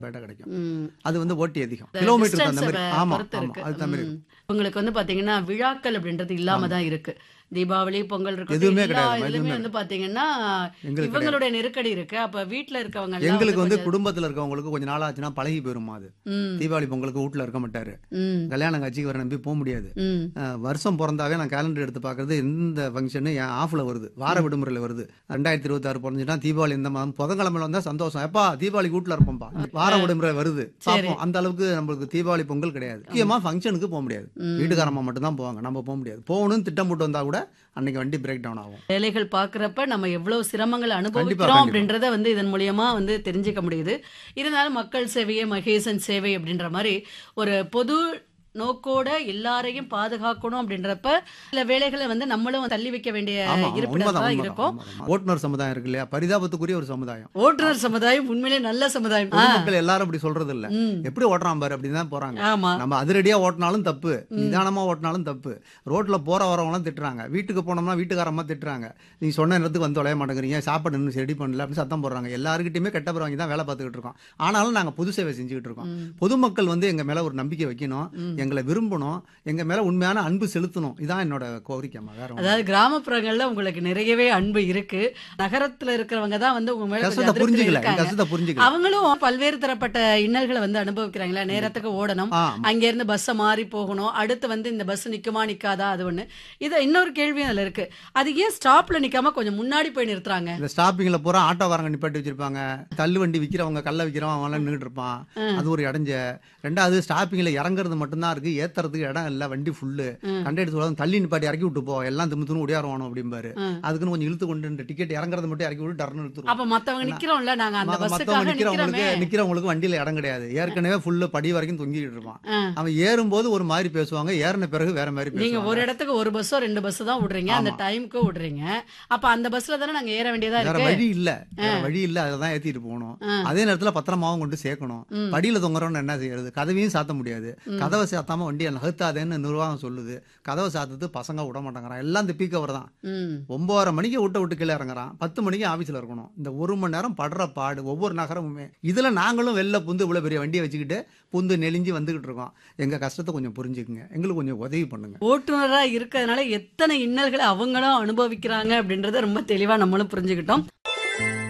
பேட்டா கிடைக்கும் ம். அது வந்து ஓட்டி அதிகம் இந்த கிலோமீட்டருக்கு distance அந்த மாதிரி அ ஆமா பொறுத்து ஆமா இருக்கு. அது தகுந்த மாதிரி ம். உங்களுக்கு வந்து பாத்தீங்கன்னா விழாக்கள் அப்படின்றது இல்லாம தான் இருக்கு தீபாவளி பொங்கல் இருக்கு எதுவுமே எல்லா கிடையாது, இதுலயுமே எதுவுமே வந்து பாத்தீங்கன்னா எங்களுக்கு இவங்களுடைய நெருக்கடி இருக்கு அப்ப வீட்ல இருக்கவங்க எல்லாம் எங்களுக்கு வந்து கொஞ்சம்- குடும்பத்துல இருக்கவங்களுக்கு கொஞ்ச நாள் ஆச்சுன்னா பழகி போயிருமா அது ம், தீபாவளி பொங்கலுக்கு வீட்டுல இருக்க மாட்டாரு ம், கல்யாண காட்சிக்கு வர நம்பி போக முடியாது ம். அஹ், வருஷம் பிறந்தாவே நான் கேலண்டர் எடுத்து பார்க்கறது எந்த ஃபங்க்ஷனு என் ஆஃப்ல வருது வார விடுமுறையில் வருது ரெண்டாயிரத்தி இருபத்தாறு பிறந்துச்சுன்னா தீபாவளி இந்த மாதம் புதன்கிழமையில வந்தா சந்தோஷம் எப்பா தீபாவளி வீட்டுல இருப்போம்ப்பா வார விடுமுறை வருது பார்ப்போம் அந்த அளவுக்கு நம்மளுக்கு தீபாவளி பொங்கல் கிடையாது முக்கியமா ஃபங்க்ஷனுக்கு போக முடியாது வீட்டுக்காரம்மா மட்டும் தான் போவாங்க நம்ம போக முடியாது போகணும்னு திட்டம் போட்டு வந்தா கூட அன்னைக்கு வண்டி பிரேக் டவுன் ஆகும் வேலைகள் பாக்குறப்ப நம்ம எவ்வளவு சிரமங்களை கண்டிப்பா, அனுபவிக்கிறோம் கண்டிப்பா. அப்படின்றத வந்து இதன் மூலியமா வந்து தெரிஞ்சுக்க முடியுது இருந்தாலும் மக்கள் சேவையே மகேசன் சேவை அப்படின்ற மாதிரி ஒரு பொது நோக்கோட எல்லாரையும் பாதுகாக்கணும் அப்படின்றப்ப சில வேலைகளை வந்து நம்மளும் தள்ளி வைக்க வேண்டிய ஆமா ஆமா, இருப்பிடம் உண்மைதான் தான் உண்மைதான், இருக்கும் உண்மைதான். ஓட்டுநர் சமுதாயம் இருக்கு இல்லையா பரிதாபத்துக்குரிய ஒரு சமுதாயம் ஓட்டுநர் சமுதாயம் உண்மையிலே நல்ல சமுதாயம் ஆ, பொதுமக்கள் எல்லாரும் அப்படி சொல்றது இல்ல ம், எப்படி ஓட்டுறான் பாரு அப்படின்னு தான் போறாங்க ஆமா நம்ம அதிரடியா ஓட்டினாலும் தப்பு நிதானமா ஓட்டினாலும் தப்பு ரோட்ல போற வரவங்களாம் திட்டுறாங்க வீட்டுக்கு போனோம்னா வீட்டுக்காரம்மா திட்டுறாங்க நீ சொன்ன நேரத்துக்கு வந்து தொலைய மாட்டேங்கிறீங்க சாப்பாடு இன்னும் ரெடி பண்ணல அப்படின்னு சத்தம் போடுறாங்க எல்லாருக்கிட்டையுமே கெட்ட பேர் வாங்கி தான் வேலை பார்த்துக்கிட்டு இருக்கோம் ஆனாலும் நாங்க பொது சேவை செஞ்சுக்கிட்டு இருக்கோம் ம். பொதுமக்கள் வந்து எங்க மேல ஒரு நம்பிக்கை வைக்கணும் ம். எங்களை விரும்பணும் எங்க மேல உண்மையான அன்பு செலுத்தணும் இதான் என்னோட கோரிக்கைமா வேற ஒண்ணும் இல்ல. அதாவது கிராமப்புறங்கள்ல உங்களுக்கு நிறையவே அன்பு இருக்கு நகரத்துல இருக்கிறவங்க தான் வந்து உங்க மேல கொஞ்சம் கஷ்டத்தை அதிருப்தியில புரிஞ்சுக்கல என் இருக்காங்க கஷ்டத்தை புரிஞ்சுக்கல அவங்களும் பல்வேறு தரப்பட்ட இன்னல்களை வந்து அனுபவிக்கிறாங்களா நேரத்துக்கு ஓடணும் ஆ அங்க இருந்து பஸ்ஸை மாறி போகணும் அடுத்து வந்து இந்த பஸ் நிக்குமா நிக்காதா அது ஒண்ணு இது இன்னொரு கேள்வியும் அதுல இருக்கு அது ஏன் ஸ்டாப்ல நிக்காம கொஞ்சம் முன்னாடி போய் நிறுத்துறாங்க இந்த ஸ்டாப்பிங்ல பூரா ஆட்டோக்காரங்க நிப்பாட்டி வச்சிருப்பாங்க தள்ளு வண்டி விக்கிறவங்க கல்ல விக்கிறவன் அவன் நின்றுட்டு இருப்பான் அது ஒரு இடைஞ்ச ரெண்டாவது ஸ்டாப்பிங்ல இறங்குறது மட்டும்தான் இருக்கு ஏத்துறதுக்கு இடம் இல்ல வண்டி ஃபுல்லு ம். கண்டக்டர் சொல்லுவாங்க தள்ளி நிப்பாட்டி இறக்கி விட்டு போ எல்லாம் தின்னு தின்னு ஒடியாருவானோ அப்படிம்பாரு ம். அதுக்குன்னு கொஞ்சம் இழுத்து கொண்டு டிக்கெட் இறங்குறத மட்டும் இறக்கி விட்டு டர்னு இழுத்துருவோம் அப்ப மத்தவங்க நிக்கிறோம்ல நாங்க அந்த மத்தவங்க பஸ்ஸுக்காக நிக்கிறவங்களுக்கு நிக்கிறோமே நிக்கிறவங்களுக்கு வண்டியில இடம் கிடையாது ஏற்கனவே ஃபுல்லு படி வரைக்கும் தொங்கிட்டு இருப்பான் ஆ. அவன் ஏறும்போது ஒரு மாதிரி பேசுவாங்க ஏறின பிறகு வேற மாதிரி நீங்க பேசுவாங்க ஒரு இடத்துக்கு ஒரு பஸ்ஸோ ரெண்டு பஸ் தான் விடுறீங்க அந்த டைமுக்கு விடுறீங்க அப்ப அந்த பஸ்ல தானே நாங்க ஏற வேண்டியதா வேற இருக்கு வழி இல்ல வேற வழி இல்ல அதான் ஏத்திட்டு போகணும் ஆ. அதே நேரத்துல பத்திரமாவும் கொண்டு சேர்க்கணும் ம். படியில தொங்குறோம்னு என்ன செய்யறது கதவையும் சாத்த முடியாது கதவை சாத்தாம வண்டியை நகர்த்தாதேன்னு நிர்வாகம் சொல்லுது கதவை சாத்தது பசங்க விட மாட்டேங்கிறான் எல்லாம் இந்த பீக் அவர் தான் ம் ஒன்பதரை மணிக்கு விட்ட விட்டு கீழே இறங்குறான் பத்து மணிக்கு ஆபீஸ்ல இருக்கணும் இந்த ஒரு மணி நேரம் படுற பாடு ஒவ்வொரு நகரமுமே இதுல நாங்களும் வெளில புந்து இவ்வளவு பெரிய வண்டியை வச்சுக்கிட்டு புந்து நெளிஞ்சு வந்துகிட்டு இருக்கோம் எங்க கஷ்டத்தை கொஞ்சம் புரிஞ்சுக்குங்க எங்களுக்கு கொஞ்சம் உதவி பண்ணுங்க ஓட்டுநரா இருக்கிறதுனால எத்தனை இன்னல்களை அவங்களும் அனுபவிக்கிறாங்க அப்படின்றத ரொம்ப தெளிவா நம்மளும் புரிஞ்சுக்கிட்டோம்